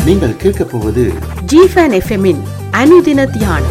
நீங்கள் கேட்கப் போவது ஜிஃபன் எஃப்எம்மின் அனுதின தியானம்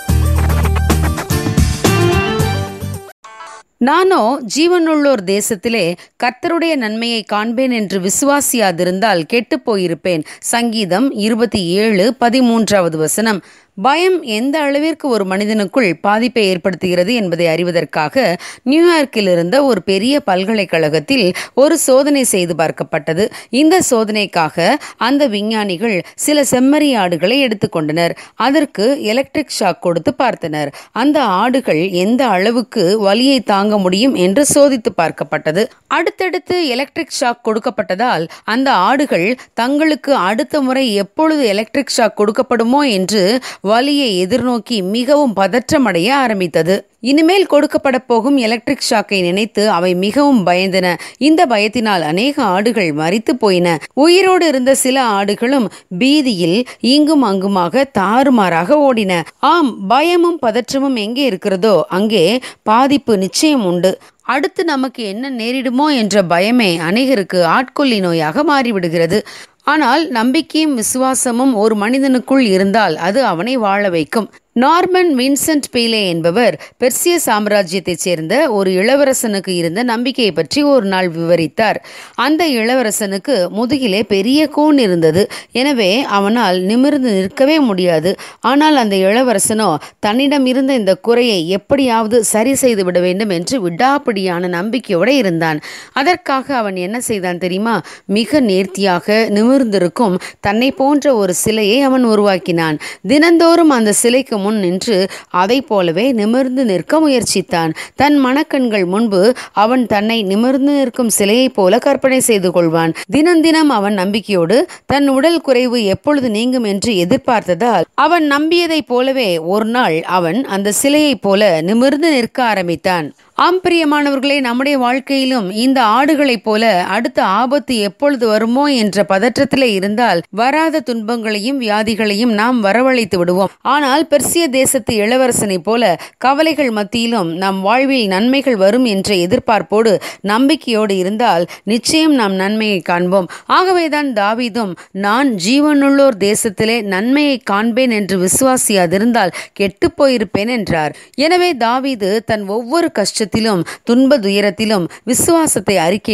நானோ ஜீவனுள்ளோர் தேசத்திலே கர்த்தருடைய நன்மையை காண்பேன் என்று விசுவாசியாதிருந்தால் கெட்டுப் போயிருப்பேன் சங்கீதம் இருபத்தி ஏழு பதிமூன்றாவது வசனம் பயம் எந்த அளவிற்கு ஒரு மனிதனுக்குள் பாதிப்பை ஏற்படுத்துகிறது என்பதை அறிவதற்காக நியூயார்க்கில் இருந்த ஒரு பெரிய பல்கலைக்கழகத்தில் ஒரு சோதனை செய்து பார்க்கப்பட்டது இந்த சோதனைக்காக அந்த விஞ்ஞானிகள் சில செம்மறி ஆடுகளை எடுத்துக்கொண்டனர் அதற்கு எலக்ட்ரிக் ஷாக் கொடுத்து பார்த்தனர் அந்த ஆடுகள் எந்த அளவுக்கு வலியை தாங்க முடியும் என்று சோதித்து பார்க்கப்பட்டது அடுத்தடுத்து எலக்ட்ரிக் ஷாக் கொடுக்கப்பட்டதால் அந்த ஆடுகள் தங்களுக்கு அடுத்த முறை எப்பொழுது எலக்ட்ரிக் ஷாக் கொடுக்கப்படுமோ என்று வலியை எதிர்நோக்கி மிகவும் பதற்றமடைய ஆரம்பித்தது இனிமேல் கொடுக்கப்பட போகும் எலக்ட்ரிக் ஷாக்கை நினைத்து அவை மிகவும் பயந்தன இந்த பயத்தினால் அநேக ஆடுகள் மரித்து போயின உயிரோடு இருந்த சில ஆடுகளும் பீதியில் இங்கும் அங்குமாக தாறுமாறாக ஓடின ஆம் பயமும் பதற்றமும் எங்கே இருக்கிறதோ அங்கே பாதிப்பு நிச்சயம் உண்டு அடுத்து நமக்கு என்ன நேரிடுமோ என்ற பயமே அநேகருக்கு ஆட்கொல்லி நோயாக மாறிவிடுகிறது ஆனால் நம்பிக்கையும் விசுவாசமும் ஒரு மனிதனுக்குள் இருந்தால் அது அவனை வாழ வைக்கும் நார்மன் வின்சென்ட் பீலே என்பவர் பெர்சிய சாம்ராஜ்யத்தைச் சேர்ந்த ஒரு இளவரசனுக்கு இருந்த நம்பிக்கையை பற்றி ஒரு நாள் விவரித்தார் அந்த இளவரசனுக்கு முதுகிலே பெரிய கூன் இருந்தது எனவே அவனால் நிமிர்ந்து நிற்கவே முடியாது ஆனால் அந்த இளவரசனோ தன்னிடம் இருந்த இந்த குறையை எப்படியாவது சரி செய்து விட வேண்டும் என்று விடாப்பிடியான நம்பிக்கையோடு இருந்தான் அதற்காக அவன் என்ன செய்தான் தெரியுமா மிக நேர்த்தியாக நிமிர்ந்திருக்கும் தன்னை போன்ற ஒரு சிலையை அவன் உருவாக்கினான் தினந்தோறும் அந்த சிலைக்கு முன் நின்று அதை போலவே நிமிர்ந்து நிற்க முயற்சித்தான் தன் மனக்கண்கள் முன்பு அவன் தன்னை நிமிர்ந்து நிற்கும் சிலையைப் போல கற்பனை செய்து கொள்வான் தினம் தினம் அவன் நம்பிக்கையோடு தன் உடல் குறைவு எப்பொழுது நீங்கும் என்று எதிர்பார்த்ததால் அவன் நம்பியதைப் போலவே ஒரு நாள் அவன் அந்த சிலையைப் போல நிமிர்ந்து நிற்க ஆரம்பித்தான் ஆம் பிரியமானவர்களே நம்முடைய வாழ்க்கையிலும் இந்த ஆடுகளைப் போல அடுத்த ஆபத்து எப்பொழுது வருமோ என்ற பதற்றத்திலே இருந்தால் வராத துன்பங்களையும் வியாதிகளையும் நாம் வரவழைத்து விடுவோம் ஆனால் பெர்சிய தேசத்து இளவரசனைப் போல கவலைகள் மத்தியிலும் நம் வாழ்வில் நன்மைகள் வரும் என்ற எதிர்பார்ப்போடு நம்பிக்கையோடு இருந்தால் நிச்சயம் நாம் நன்மையை காண்போம் ஆகவேதான் தாவீதும் நான் ஜீவனுள்ளோர் தேசத்திலே நன்மையை காண்பேன் என்று விசுவாசியாதிருந்தால் கெட்டுப் போயிருப்பேன் என்றார் எனவே தாவீது தன் ஒவ்வொரு கஷ்டத்திலும் துன்ப துயரத்திலும் விசுவாசத்தை அறிக்கை